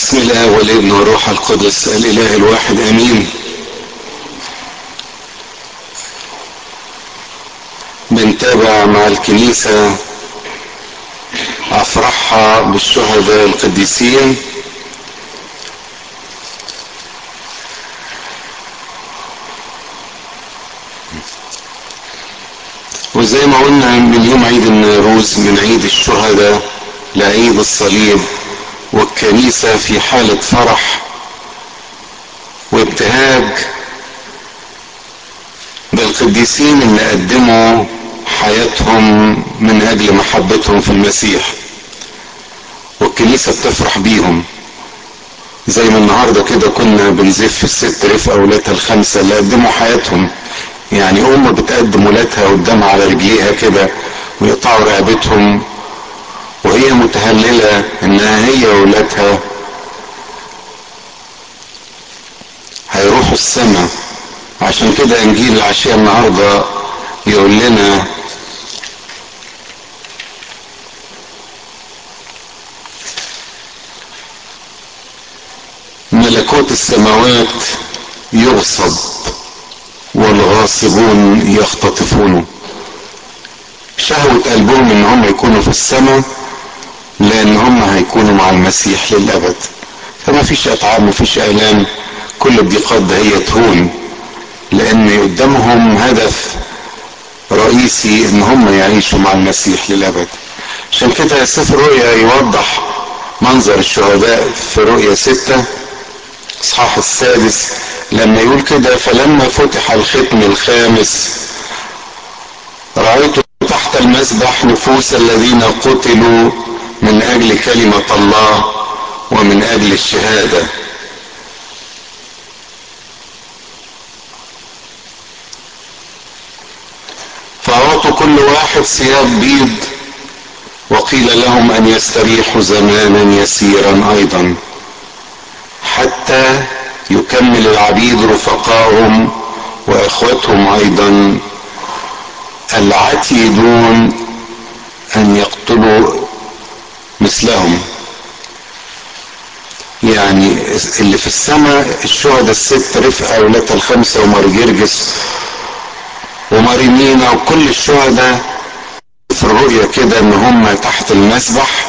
بسم الله والابن والروح القدس الاله الواحد امين بنتابع مع الكنيسة افراحها بالشهداء القديسين وزي ما قلنا من يوم عيد النوروز من عيد الشهداء لعيد الصليب والكنيسة في حالة فرح وابتهاج بالقديسين اللي قدموا حياتهم من اجل محبتهم في المسيح والكنيسة بتفرح بيهم زي ما النهاردة كده كنا بنزف الست رفقة ولادها الخمسة اللي قدموا حياتهم يعني ام بتقدم ولادها قدام على رجليها كده ويقطعوا رقبتهم وهي متهللة انها هي وولادها هيروحوا السماء عشان كده انجيل العشاء النهاردة يقول لنا ملكوت السماوات يغصب والغاصبون يختطفونه شهوة قلبهم ان هم يكونوا في السماء لان هم هيكونوا مع المسيح للابد فما فيش اتعاب ما فيش الام كل الضيقات ده هي تهون لان قدامهم هدف رئيسي ان هم يعيشوا مع المسيح للابد عشان كده سفر رؤيا يوضح منظر الشهداء في رؤيا ستة اصحاح السادس لما يقول كده فلما فتح الختم الخامس رأيت تحت المسبح نفوس الذين قتلوا من اجل كلمة الله ومن اجل الشهادة فأعطوا كل واحد ثياب بيض وقيل لهم أن يستريحوا زمانا يسيرا أيضا حتى يكمل العبيد رفقائهم وإخوتهم أيضا العتيدون أن يقتلوا مثلهم يعني اللي في السماء الشهداء الست رفقة أولادها الخمسة ومارجرجس ومارينينا وكل الشهداء في الرؤية كده ان هم تحت المسبح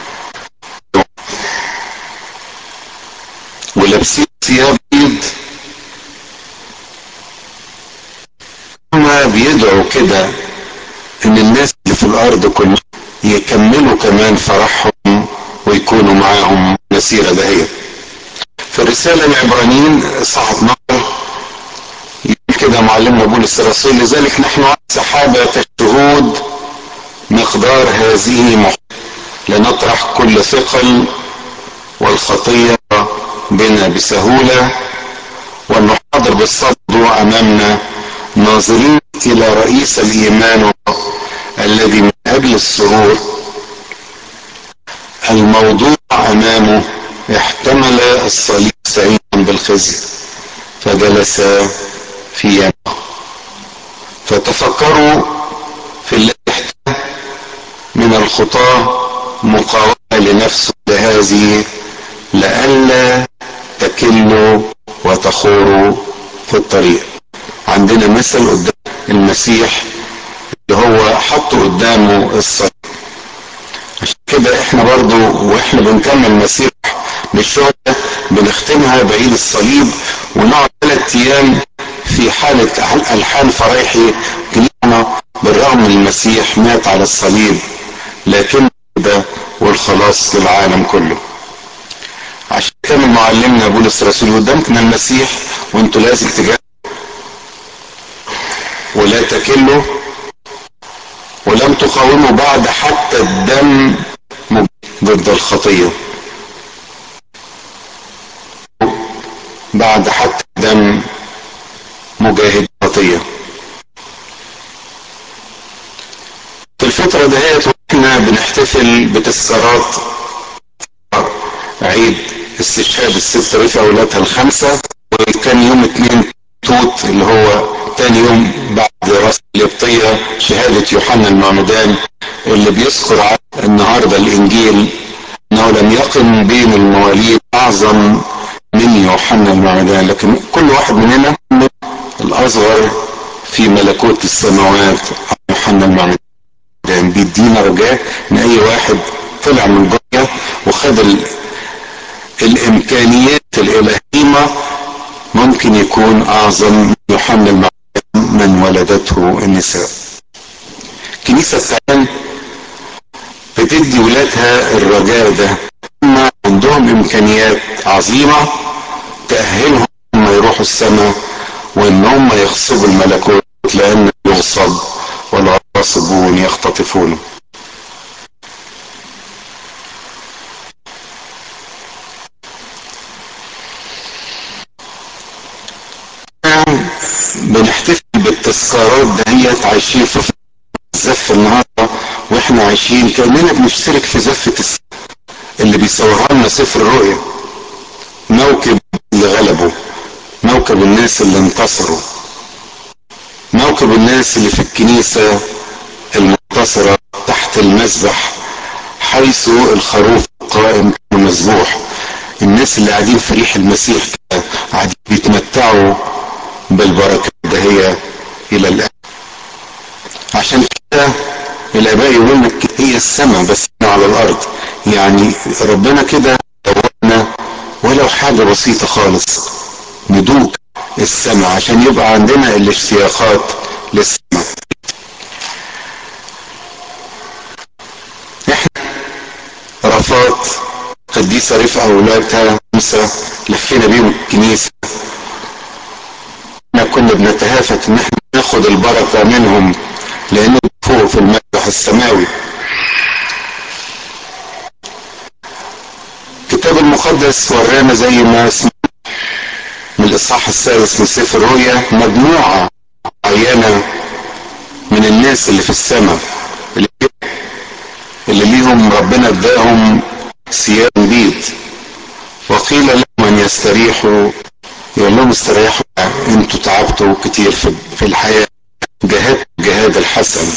ولابسين ثياب بيض هم بيدعوا كده ان الناس اللي في الارض كلها يكملوا كمان فرحهم ويكونوا معاهم مسيرة دهية في الرسالة العبرانيين صح 12 كده معلمنا بولس الرسول لذلك نحن سحابة الشهود مقدار هذه مح... لنطرح كل ثقل والخطية بنا بسهولة ونحاضر بالصبر أمامنا ناظرين إلى رئيس الإيمان الذي من أجل السرور الموضوع أمامه احتمل الصليب سعيدا بالخزي فجلس في يمه فتفكروا في الذي من الخطاة مقاومة لنفسه لهذه لئلا تكلوا وتخوروا في الطريق عندنا مثل قدام المسيح اللي هو حطه قدامه الصليب عشان كده احنا برضو واحنا بنكمل مسيح بالشهداء بنختمها بعيد الصليب ونقعد ثلاث ايام في حالة ألحان فرايحي كلنا بالرغم من المسيح مات على الصليب لكن ده والخلاص للعالم كله عشان كده معلمنا بولس الرسول قدامكم المسيح وانتوا لازم تجاهدوا ولا تكلوا ولم تقاوموا بعد حتى الدم ضد الخطيه بعد حتى الدم مجاهد خطية في الفترة دهيت واحنا بنحتفل بتذكارات عيد استشهاد الست رفع اولادها الخمسة وكان يوم اتنين توت اللي هو تاني يوم بعد راس القبطية شهادة يوحنا المعمدان اللي بيذكر النهاردة الانجيل انه لم يقم بين المواليد بعد اعظم من يوحنا المعمدان لكن كل واحد مننا الاصغر في ملكوت السماوات يوحنا المعمدان بيدينا رجاء ان اي واحد طلع من جوه وخد ال... الامكانيات الالهيمه ممكن يكون اعظم من يوحنا المعمدان من ولدته النساء كنيسة فعلا بتدي ولادها الرجاء ده هم عندهم امكانيات عظيمة تأهلهم هم يروحوا السماء وان هم يغصبوا الملكوت لان يغصب والغاصبون يختطفونه بنحتفل بالتذكارات دهيت عايشين في زف النهارده واحنا عايشين كاننا بنشترك في زفه الس... اللي بيصورها لنا سفر الرؤيا موكب اللي غلبوا موكب الناس اللي انتصروا موكب الناس اللي في الكنيسه المنتصره تحت المذبح حيث الخروف قائم ومذبوح الناس اللي قاعدين في ريح المسيح كده قاعدين بيتمتعوا بالبركه دهية الى الان عشان كده الاباء يقول لك هي السماء بس على الارض يعني ربنا كده دورنا ولو حاجه بسيطه خالص ندوق السماء عشان يبقى عندنا الاشتياقات للسماء احنا رفات قديسه رفقه واولادها خمسه لفينا بيهم الكنيسه احنا كنا بنتهافت ان احنا ناخد البركه منهم لانه فوق في المذبح السماوي الكتاب المقدس ورانا زي ما اسمه من الاصحاح السادس من سفر الرؤيا مجموعه معينه من الناس اللي في السماء اللي, اللي ليهم ربنا اداهم ثياب بيض وقيل لهم ان يستريحوا يقول لهم استريحوا انتوا تعبتوا كتير في, في الحياه جهاد جهاد الحسن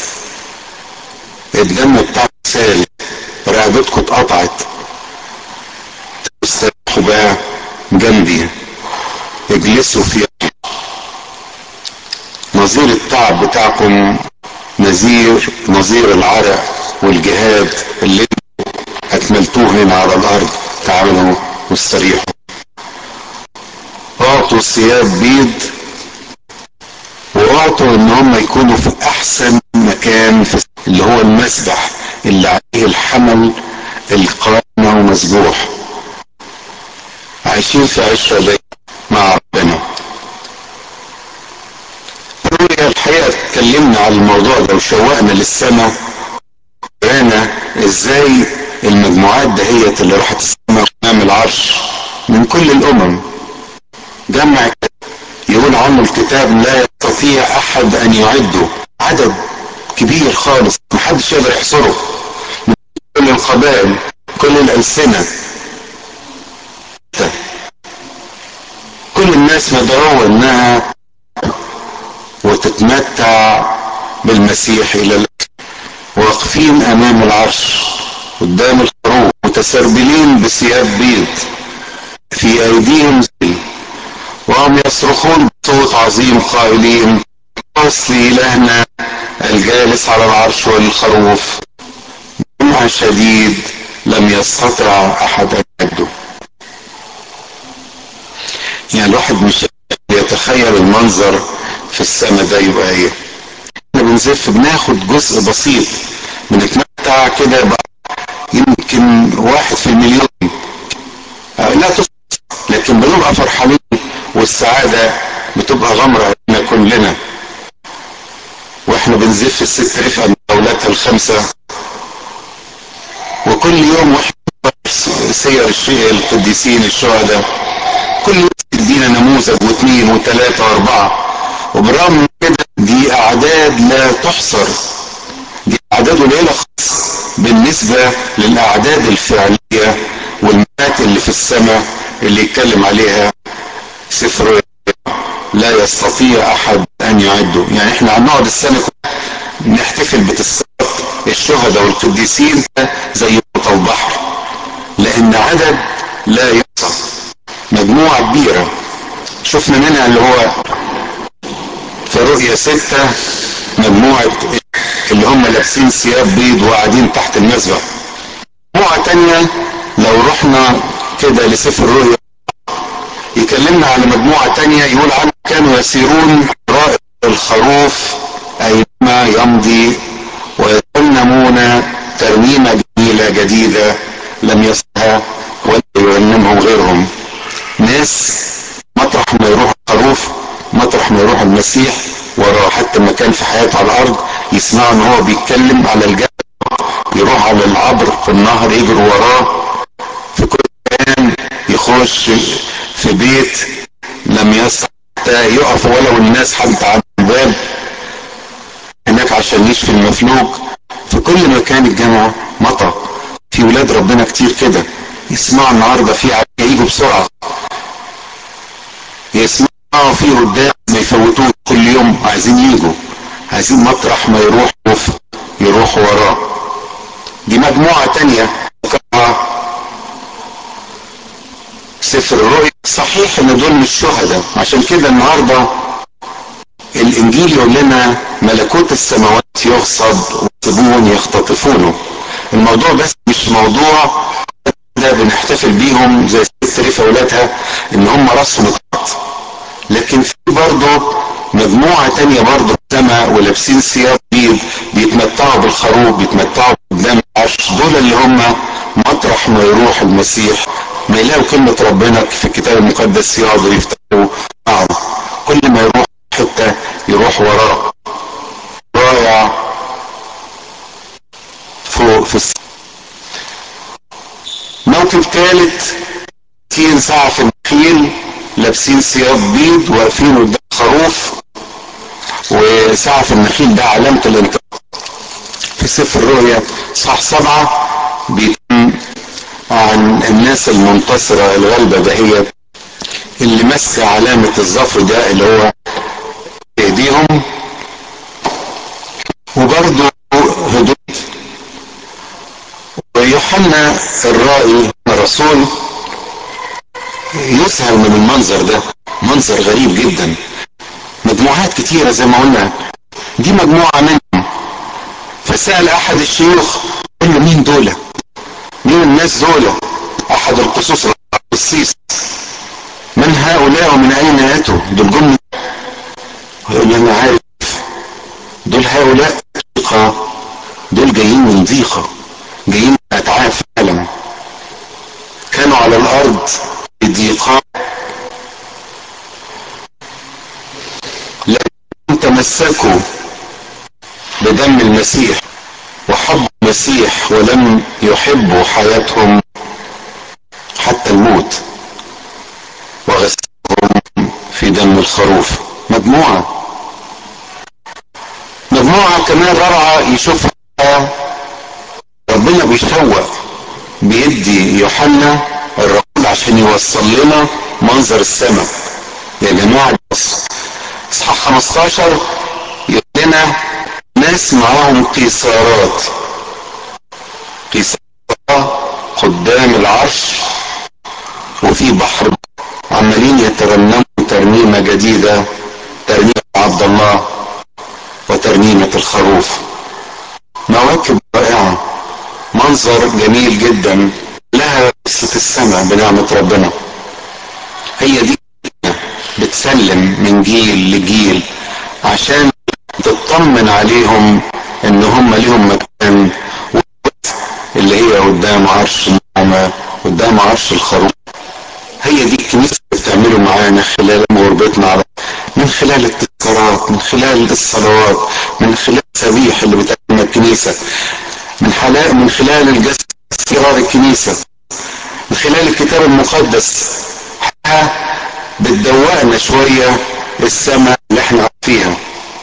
الدم بتاعك سال رقبتكم اتقطعت استريحوا بقى جنبي اجلسوا في نظير التعب بتاعكم نظير نظير العرق والجهاد اللي اكملتوه هنا على الارض تعالوا واستريحوا اعطوا ثياب بيض واعطوا ان هم يكونوا في احسن مكان في اللي هو المسبح اللي عليه الحمل القائمة ومذبوح عايشين في عشرة دي مع ربنا الحقيقة اتكلمنا على الموضوع ده وشوقنا للسماء رانا ازاي المجموعات دهيت اللي راحت السماء قدام العرش من كل الامم جمع يقول عنه الكتاب لا يستطيع احد ان يعده عدد كبير خالص محدش يقدر يحصره من كل القبائل كل الالسنه كل الناس مدعوه انها وتتمتع بالمسيح الى الأبد واقفين امام العرش قدام الخروف متسربلين بثياب بيض في ايديهم زي وهم يصرخون بصوت عظيم قائلين اصل الهنا الجالس على العرش والخروف جمع شديد لم يستطع احد ان يده يعني الواحد مش يتخيل المنظر في السماء ده يبقى ايه احنا بنزف بناخد جزء بسيط بنتمتع كده بقى يمكن واحد في المليون لا تصف لكن بنبقى فرحانين والسعادة بتبقى غمرة علينا كلنا واحنا بنزف الست رفقة من اولادها الخمسة وكل يوم واحنا سير الشيء القديسين الشهداء كل يوم تدينا نموذج واثنين وثلاثة واربعة وبرغم من كده دي اعداد لا تحصر دي اعداد قليلة خالص بالنسبة للاعداد الفعلية والمئات اللي في السماء اللي يتكلم عليها سفر لا يستطيع احد ان يعده يعني احنا هنقعد السنة نحتفل بتذكار الشهداء والقديسين زي موت البحر لان عدد لا يحصى مجموعة كبيرة شفنا منها اللي هو في رؤية ستة مجموعة اللي هم لابسين ثياب بيض وقاعدين تحت المسبح مجموعة تانية لو رحنا كده لسفر الرؤيا يكلمنا على مجموعة تانية يقول عنهم كانوا يسيرون رائع الخروف أينما يمضي ويترنمون ترنيمة جميلة جديدة لم يسمعها ولا يرنمهم غيرهم ناس مطرح ما يروح الخروف مطرح ما يروح المسيح وراه حتى ما كان في حياته على الأرض يسمعوا ان هو بيتكلم على الجبل يروح على العبر في النهر يجروا وراه في كل مكان يخش في بيت لم يستطع حتى يقف ولو الناس حتى على الباب هناك عشان يشفي المفلوج في كل مكان الجامعة مطر في ولاد ربنا كتير كده يسمعوا النهارده في يجوا بسرعة يسمعوا في قدام ما يفوتوه كل يوم عايزين يجوا عايزين مطرح ما يروح يروح وراه دي مجموعة تانية سفر الرؤيا صحيح ان دول مش شهداء عشان كده النهارده الانجيل يقول لنا ملكوت السماوات يغصب والسبون يختطفونه الموضوع بس مش موضوع ده بنحتفل بيهم زي ست ريفة اولادها ان هم راسهم اتقط لكن في برضه مجموعة تانية برضه السماء ولابسين ثياب بيض بيتمتعوا بالخروف بيتمتعوا قدام العرش دول اللي هم مطرح ما يروح المسيح ما يلاقوا كلمة ربنا في الكتاب المقدس يقعدوا يفتحوا معه كل ما يروح حتة يروح وراه رائع فوق في السماء موقف ثالث في ساعة في النخيل لابسين ثياب بيض واقفين قدام خروف وساعة في النخيل ده علامة الانتقام في سفر الرؤيا صح سبعة بيتم عن الناس المنتصرة الغلبة دهيت اللي ماسكة علامة الظفر ده اللي هو ايديهم وبرضه هدوء ويوحنا الرائي الرسول يسهل من المنظر ده منظر غريب جدا مجموعات كتيرة زي ما قلنا دي مجموعة منهم فسأل أحد الشيوخ قال له مين دول مين الناس دول أحد القصوص القسيس من هؤلاء ومن أين أتوا دول جم يقول لي أنا عارف دول هؤلاء ضيقة دول جايين من ضيقة جايين من أتعاف العالم كانوا على الأرض ضيقات لكن تمسكوا بدم المسيح وحبوا المسيح ولم يحبوا حياتهم حتى الموت وغسلهم في دم الخروف مجموعة مجموعة كمان رابعة يشوفها ربنا بيشوق بيدي يوحنا الرسول عشان يوصل لنا منظر السماء يا جماعة بص اصحاح 15 يقول لنا ناس معاهم قيصارات قيصارات قدام العرش وفي بحر عمالين يترنموا ترنيمة جديدة ترنيمة عبد الله وترنيمة الخروف مواكب رائعة منظر جميل جدا لها قصة السماء بنعمة ربنا هي دي بتسلم من جيل لجيل عشان تطمن عليهم ان هم ليهم مكان اللي هي قدام عرش النعمة قدام عرش الخروف هي دي الكنيسة اللي بتعمله معانا خلال غربتنا على من خلال التذكارات من خلال الصلوات من خلال السبيح اللي بتعملنا الكنيسة من حلال من خلال الجسد اسرار الكنيسة من خلال الكتاب المقدس بتدوقنا شوية السماء اللي احنا فيها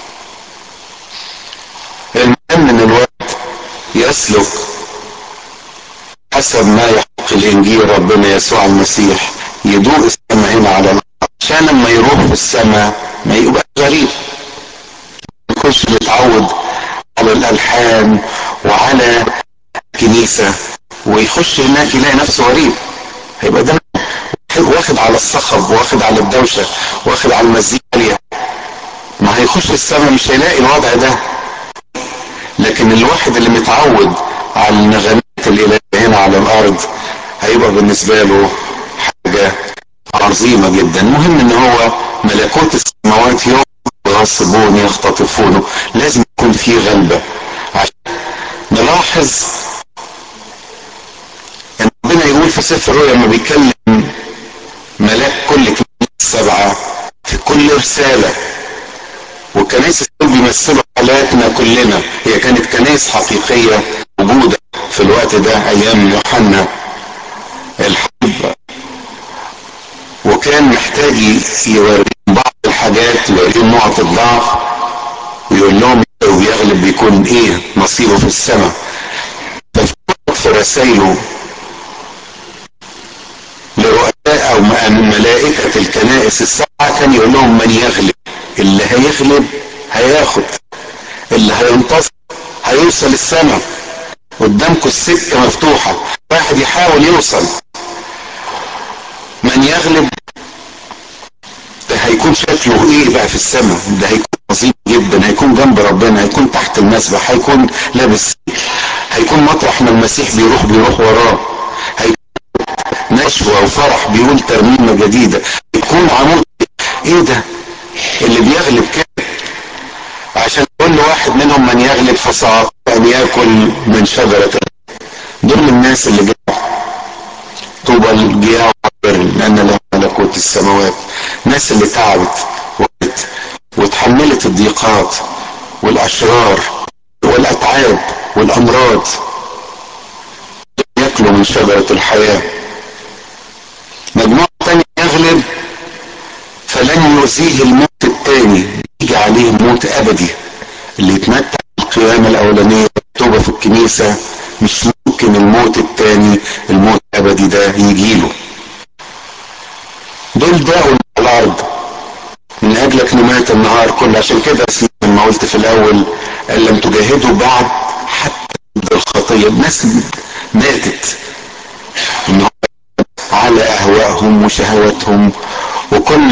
المهم ان الوقت يسلك حسب ما يحق الانجيل ربنا يسوع المسيح يدوق السماء هنا على الارض عشان لما يروح في السماء ما يبقى غريب ما يكونش متعود على الالحان وعلى الكنيسه ويخش هناك يلاقي نفسه غريب هيبقى ده واخد واخد على الصخب واخد على الدوشة واخد على المزيكا العالية ما هيخش السماء مش هيلاقي الوضع ده لكن الواحد اللي متعود على النغمات الإلهية هنا على الأرض هيبقى بالنسبة له حاجة عظيمة جدا مهم ان هو ملكوت السماوات يوم يغصبون يختطفونه لازم يكون في غلبة عشان نلاحظ ان ربنا يقول في سفر الرؤيا لما بيتكلم ملاك كل كنيسة السبعة في كل رسالة والكنائس دول بيمثلوا حالاتنا كلنا هي كانت كنائس حقيقية موجودة في الوقت ده ايام يوحنا الحب وكان محتاج يوريهم بعض الحاجات يوريهم نقط الضعف ويقول لهم لو بيغلب بيكون ايه نصيبه في السماء في رسائله لرؤساء او ملائكة الكنائس السبعة كان يقول لهم من يغلب اللي هيغلب هياخد اللي هينتصر هيوصل السماء قدامكم السكة مفتوحة واحد يحاول يوصل من يغلب ده هيكون شكله ايه بقى في السماء ده هيكون عظيم جدا هيكون جنب ربنا هيكون تحت المسبح هيكون لابس هيكون مطرح ما المسيح بيروح بيروح وراه هيكون نشوة وفرح بيقول ترميمة جديدة يكون عمود ايه ده اللي بيغلب كده عشان كل واحد منهم من يغلب فصعب ان ياكل من شجرة دول الناس اللي جاء طوبى الجياع لان لهم ملكوت السماوات ناس اللي تعبت وتحملت الضيقات والاشرار والاتعاب والامراض ياكلوا من شجرة الحياة مجموعة تانية يغلب فلن يؤذيه الموت التاني يجي عليه موت ابدي اللي يتمتع بالقيامة الاولانية توبة في الكنيسة مش ممكن الموت التاني الموت الابدي ده يجيله دول باقوا على الارض من اجلك نمات النهار كله عشان كده لما قلت في الاول ان لم تجاهدوا بعد حتى ضد الخطيه الناس ماتت ان على اهوائهم وشهواتهم وكل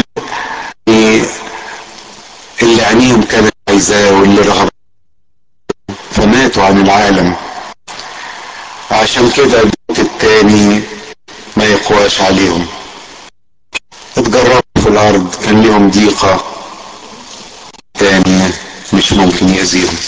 اللي عينيهم كانت عايزاه واللي رغب فماتوا عن العالم عشان كده الموت التاني ما يقواش عليهم اتجربوا في الارض كان لهم ضيقة تاني مش ممكن يأذيهم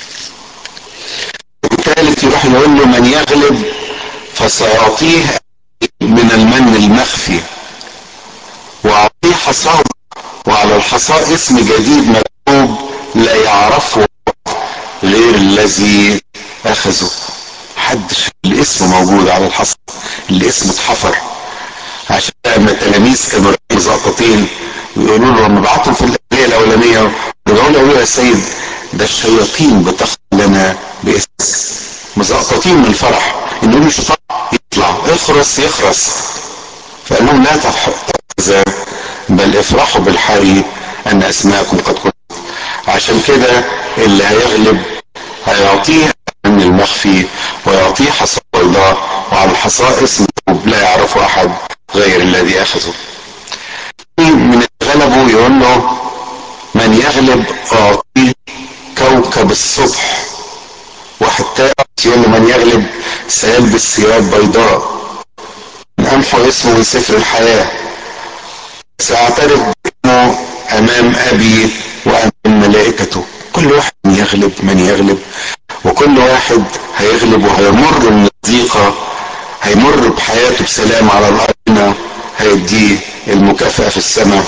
الثالث يروح يقول له من يغلب فسيعطيه من المن المخفي وأعطيه حصاه وعلى الحصاء اسم جديد مكتوب لا يعرفه غير الذي أخذه حدش الاسم موجود على الحصى الاسم اتحفر عشان لما التلاميذ كانوا مزقطين ويقولوا له لما بعتهم في الآية الأولانية رجعوا له يا سيد ده الشياطين بتخضع لنا باسم مزقطين من الفرح إنه مش يطلع اخرس يخرس فقال لهم لا تحزن بل افرحوا بالحري أن أسماءكم قد كنت عشان كده اللي هيغلب هيعطيه من المخفي ويعطيه حصى الله وعلى الحصى اسم لا يعرفه أحد غير الذي أخذه من غلبه يقول له من يغلب أعطيه كوكب الصبح واحد تاني يقول له من يغلب سيلبس ثياب بيضاء أمحو اسمه من سفر الحياة سأعترف باسمه أمام أبي وأمام ملائكته كل واحد يغلب من يغلب وكل واحد هيغلب وهيمر من الضيقة هيمر بحياته بسلام على الأرض هيديه المكافأة في السماء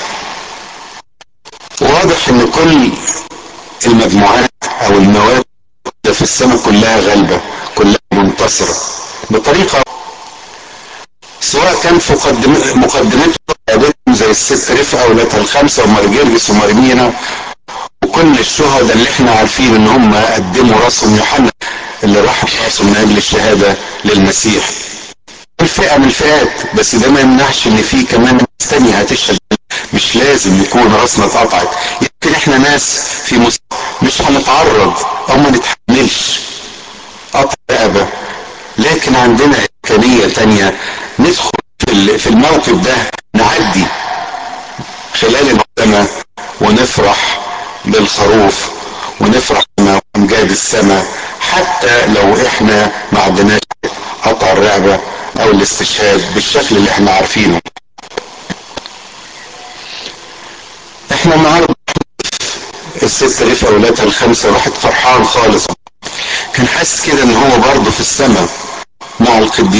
واضح ان كل المجموعات او المواد في السماء كلها غالبة كلها منتصرة بطريقة سواء كان في مقدمته زي الست رفقة ولادها الخمسة ومرجرجس ومرمينا وكل الشهداء اللي احنا عارفين ان هم قدموا راسهم يوحنا اللي راح راسه من اجل الشهادة للمسيح الفئة من الفئات بس ده ما يمنعش ان في كمان ناس تانية هتشهد مش لازم يكون راسنا اتقطعت يمكن احنا ناس في مستوى مش هنتعرض او ما نتحملش قطع رقبة لكن عندنا امكانية تانية ندخل في الموقف ده نعالج نعدي خلال السنة ونفرح بالخروف ونفرح بأمجاد السماء حتى لو احنا ما عندناش قطع الرقبة او الاستشهاد بالشكل اللي احنا عارفينه احنا النهارده الست رفقة اولادها الخمسة واحد فرحان خالص كان حاسس كده ان هو برضه في السماء مع القديس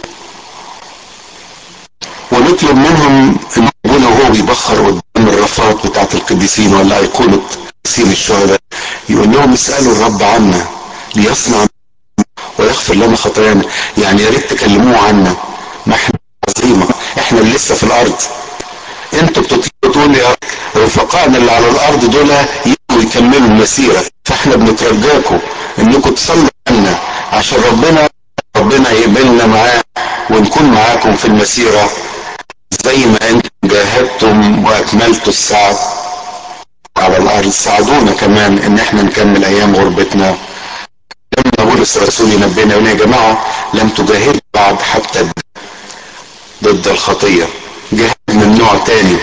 ونطلب منهم ان ابونا وهو بيبخر قدام الرفات بتاعت القديسين ولا ايقونة قديسين الشهداء يقول لهم اسألوا الرب عنا ليصنع ويغفر لنا خطايانا يعني يا ريت تكلموه عنا ما احنا عظيمة احنا اللي لسه في الارض انتوا بتطيروا تقول يا رفقائنا اللي على الارض دول يجوا يكملوا المسيرة فاحنا بنترجاكم انكم تصلوا عنا عشان ربنا ربنا يقبلنا معاه ونكون معاكم في المسيرة زي ما انتم جاهدتم واكملتوا السعي على الارض ساعدونا كمان ان احنا نكمل ايام غربتنا لما بولس الرسول ينبهنا يقول يا جماعه لم تجاهدوا بعد حتى ضد الخطيه جهاد من نوع تاني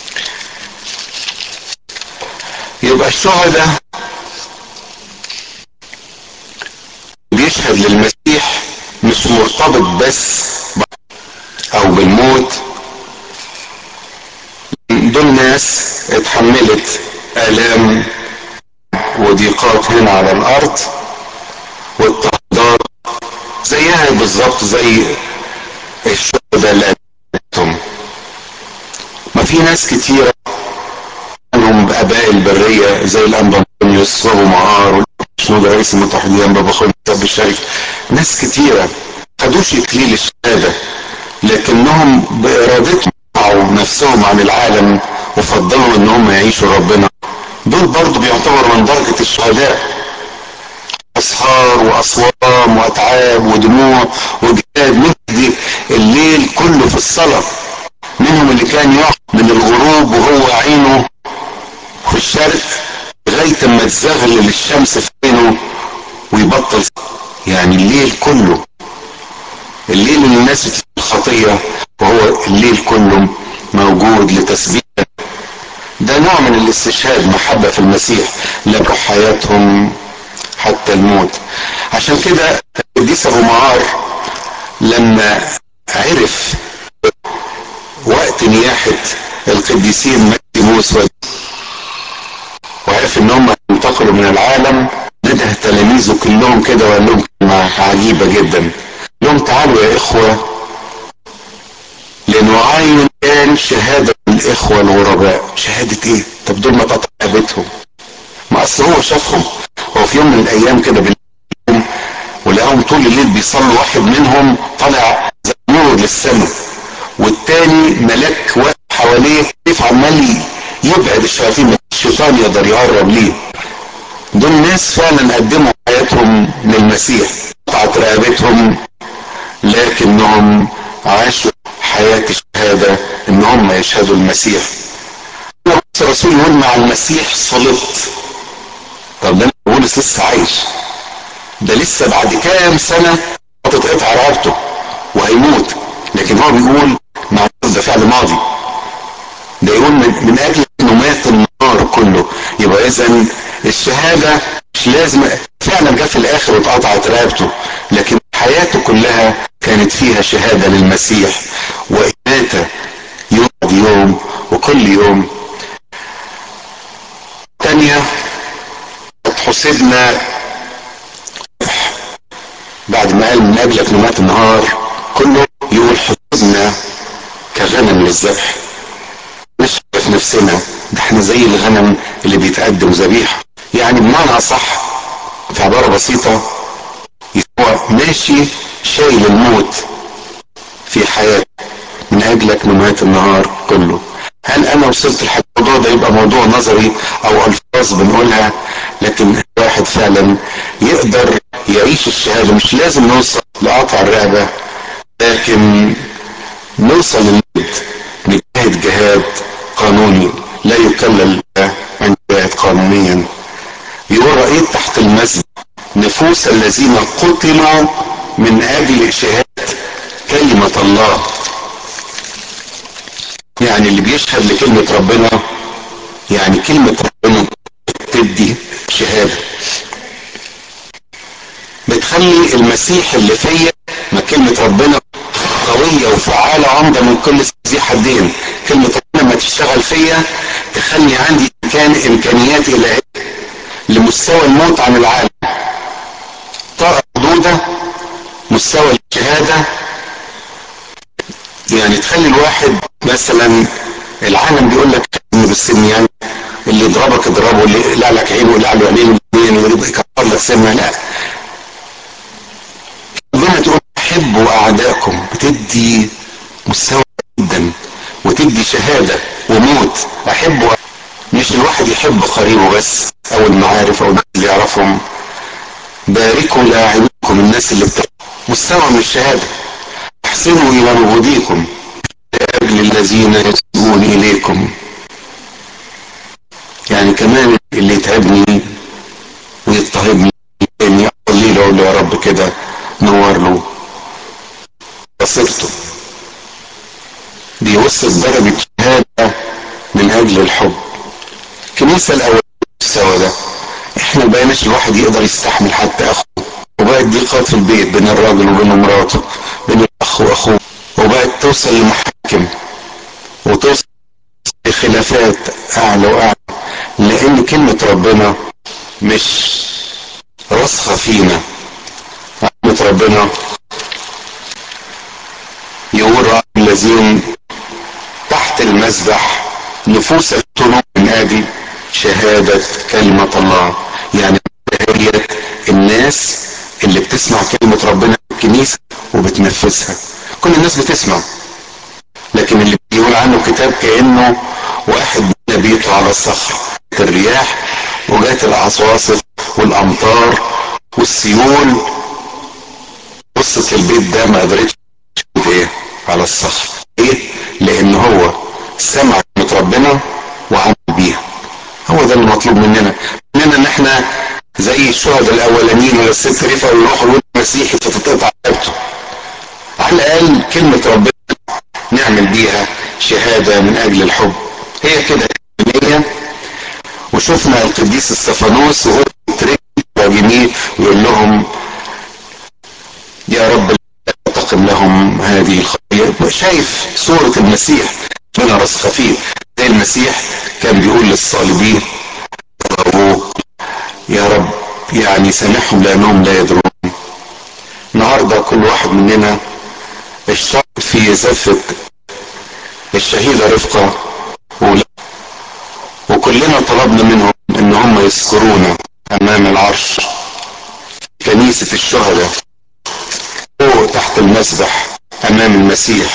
يبقى الشهداء بيشهد للمسيح مش مرتبط بس او بالموت دول ناس اتحملت الام وضيقات هنا على الارض واضطهادات زيها بالظبط زي الشهداء اللي قدمتهم ما في ناس كتيرة منهم اباء البرية زي الانبا انطونيوس وابو معار شنود رئيس المتحدين بابا خالد سب الشريف ناس كتيرة خدوش اكليل الشهادة لكنهم بارادتهم قطعوا نفسهم عن العالم وفضلوا ان هم يعيشوا ربنا دول برضو بيعتبروا من درجة الشهداء اسهار واصوام واتعاب ودموع وجهاد مجدي الليل كله في الصلاة منهم اللي كان يقف من الغروب وهو عينه في الشرق لغاية ما تزغلل الشمس في عينه ويبطل يعني الليل كله الليل اللي الناس بتفهم الخطية وهو الليل كله موجود لتسبيح ده نوع من الاستشهاد محبة في المسيح لبوا حياتهم حتى الموت عشان كده القديس ابو معار لما عرف وقت نياحة القديسين مكتموس وعرف ان هم انتقلوا من العالم نده تلاميذه كلهم كده وقال لهم كلمة عجيبة جدا لهم تعالوا يا اخوة لنعاين الان شهادة الاخوة الغرباء شهادة ايه طب دول ما تقطع بيتهم ما اصل هو شافهم هو في يوم من الايام كده بالليل ولقاهم طول الليل بيصلوا واحد منهم طالع زي نور للسماء والتاني ملاك واقف حواليه كيف عمال يبعد الشياطين الشيطان يقدر يقرب ليه دول ناس فعلا قدموا حياتهم للمسيح قطعت رقبتهم لكنهم عاشوا حياة الشهادة ان هم يشهدوا المسيح الرسول يقول مع المسيح صلبت طب ده بولس لسه عايش ده لسه بعد كام سنة هتتقطع رقبته وهيموت لكن هو بيقول مع ده فعل ماضي ده يقول من, من اجل انه مات النهار كله يبقى اذا الشهادة مش لازم فعلا جه في الاخر واتقطعت رقبته لكن حياته كلها كانت فيها شهادة للمسيح وإماتة يوم بيوم وكل يوم تانية حسبنا بعد ما قال من اجلك نمات النهار كله يقول حسبنا كغنم للذبح مش في نفسنا ده احنا زي الغنم اللي بيتقدم ذبيحه يعني بمعنى اصح في عباره بسيطه هو ماشي شايل الموت في حياته من اجلك نمات النهار كله هل انا وصلت لحد الموضوع ده يبقى موضوع نظري او الفاظ بنقولها لكن واحد فعلا يقدر يعيش الشهادة مش لازم نوصل لقطع الرقبة لكن نوصل للموت نجاهد جهاد قانوني لا يكلل عن جهاد قانونيا يقول رأيت تحت المسجد نفوس الذين قتلوا من اجل شهادة كلمة الله يعني اللي بيشهد لكلمة ربنا يعني كلمة ربنا بتدي شهادة بتخلي المسيح اللي فيا ما كلمة ربنا قوية وفعالة عمدة من كل ذي حدين كلمة ربنا ما تشتغل فيا تخلي عندي كان إمكانيات إلهية لمستوى الموت عن العالم طاقة محدودة مستوى الشهادة يعني تخلي الواحد مثلا العالم بيقول لك بالسن يعني اللي يضربك اضربه اللي يقلع لك عينه يقلع له عينين اللي يكبر لك سنه لا ربنا تقول حبوا اعدائكم بتدي مستوى جدا وتدي شهاده وموت احبوا مش الواحد يحب قريبه بس او المعارف او الناس اللي يعرفهم باركوا لاعبكم الناس اللي بتحب مستوى من الشهاده احسنوا الى نبوذيكم لاجل الذين يسيئون اليكم يعني كمان اللي يتعبني ويضطهدني اني اصلي له اقول له يا رب كده نور له بصيرته دي وصلت درجة شهادة من أجل الحب الكنيسة الأولى المستوى ده احنا بقيناش الواحد يقدر يستحمل حتى أخوه وبقت ضيقات في البيت بين الراجل وبين مراته بين الأخ وأخوه وبقت توصل لمحاكم وتوصل لخلافات أعلى وأعلى لأن كلمة ربنا مش راسخة فينا كلمة ربنا يقول الذين تحت المذبح نفوس التنوب من ادي شهادة كلمة الله يعني هي الناس اللي بتسمع كلمة ربنا في الكنيسة وبتنفذها كل الناس بتسمع لكن اللي بيقول عنه كتاب كأنه واحد بيته على الصخر الرياح وجات العواصف والامطار والسيول بصت البيت ده ما قدرتش ايه على الصخر ايه لان هو سمع كلمه ربنا وعمل بيها هو ده المطلوب مننا مننا ان احنا زي الشهداء الاولانيين ولا الست رفعوا يروحوا يقولوا مسيحي فتتقطع رقبته على الاقل كلمه ربنا نعمل بيها شهاده من اجل الحب هي كده هي وشفنا القديس استفانوس وهو جميل ويقول لهم يا رب تقم لهم هذه الخطيه شايف صورة المسيح هنا راسخة فيه زي المسيح كان بيقول للصالبين يا رب يعني سامحهم لانهم لا يدرون النهارده كل واحد مننا اشترك في زفة الشهيدة رفقة وكلنا طلبنا منهم ان هم يذكرونا امام العرش كنيسة الشهداء فوق تحت المسبح امام المسيح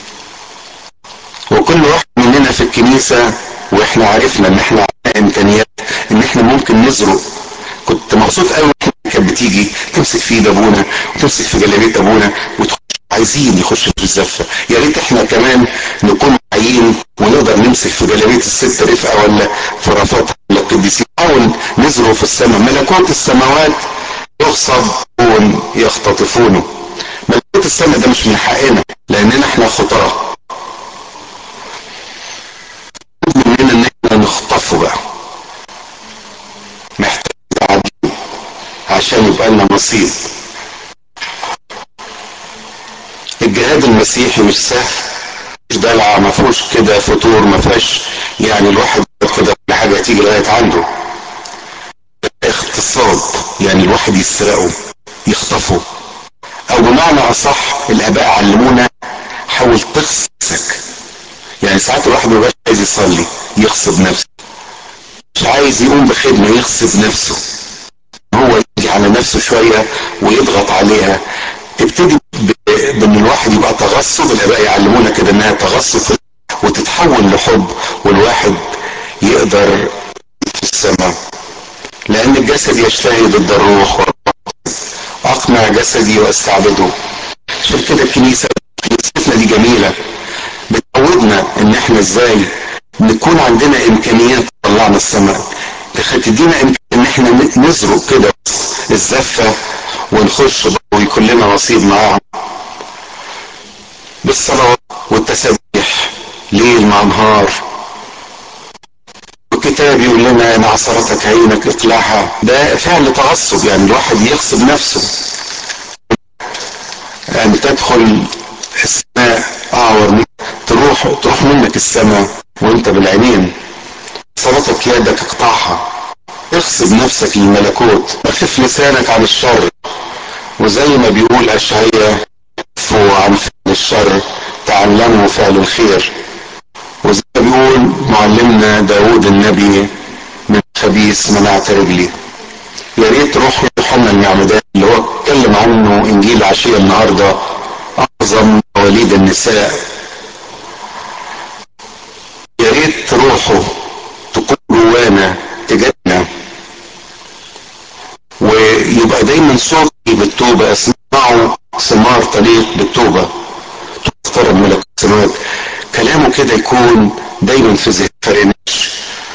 وكل واحد مننا في الكنيسة واحنا عرفنا ان احنا عندنا امكانيات ان احنا ممكن نزرق كنت مبسوط قوي كانت بتيجي تمسك في ايد ابونا وتمسك في جلابيه ابونا وتخش عايزين يخشوا في الزفه يا ريت احنا كمان نكون عايين ونقدر نمسك في جلابيه الست رفقه ولا في رفات ولا القديسين نحاول نزرق في السماء ملكوت السماوات يغصب يختطفونه ملكوت السماء ده مش من حقنا لاننا احنا خطاه مننا ان احنا نخطفه بقى محتاج تعديل عشان يبقى لنا نصيب الجهاد المسيحي مش سهل مش دلع ما فيهوش كده فطور ما فيهاش يعني الواحد كده كل حاجه تيجي لغايه عنده اغتصاب يعني الواحد يسرقه يخطفه او بمعنى اصح الاباء علمونا حاول تغصبك يعني ساعات الواحد ما عايز يصلي يغصب نفسه مش عايز يقوم بخدمه يغصب نفسه هو يجي على نفسه شويه ويضغط عليها تبتدي بان الواحد يبقى تغصب الاباء يعلمونا كده انها تغصب وتتحول لحب والواحد يقدر في السماء لان الجسد يشتهي ضد الروح اقنع جسدي واستعبده عشان كده الكنيسه كنيستنا دي جميله بتعودنا ان احنا ازاي نكون عندنا امكانيات تطلعنا السماء تدينا امكانيه ان احنا نزرق كده الزفه ونخش ويكون لنا نصيب معاهم بالصلوات والتسبيح ليل مع نهار الكتاب يقول لنا ان عصرتك عينك اقلعها ده فعل تعصب يعني الواحد يغصب نفسه ان تدخل السماء اعور تروح تروح منك السماء وانت بالعينين عصرتك يدك اقطعها اغصب نفسك للملكوت اخف لسانك عن الشر وزي ما بيقول اشعياء كفوا عن فعل الشر تعلموا فعل الخير وزي ما بيقول معلمنا داود النبي من خبيث منعت رجلي يا ريت روح يوحنا المعمدان اللي هو اتكلم عنه انجيل عشية النهارده اعظم مواليد النساء يا ريت روحه تكون جوانا تجاهنا ويبقى دايما صوتي بالتوبة اسمعوا ثمار طريق بالتوبة تقترب ملك السماوات كلامه كده يكون دايما في ذهن فرقناش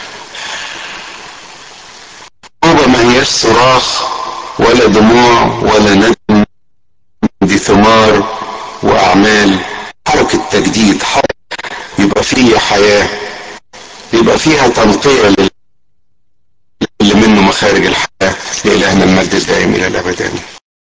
التوبة ما هياش صراخ ولا دموع ولا ندم دي ثمار واعمال حركة تجديد حركة يبقى فيها حياة يبقى فيها تنقية اللي منه مخارج الحياة لإلهنا المجد الدائم إلى الأبد آمين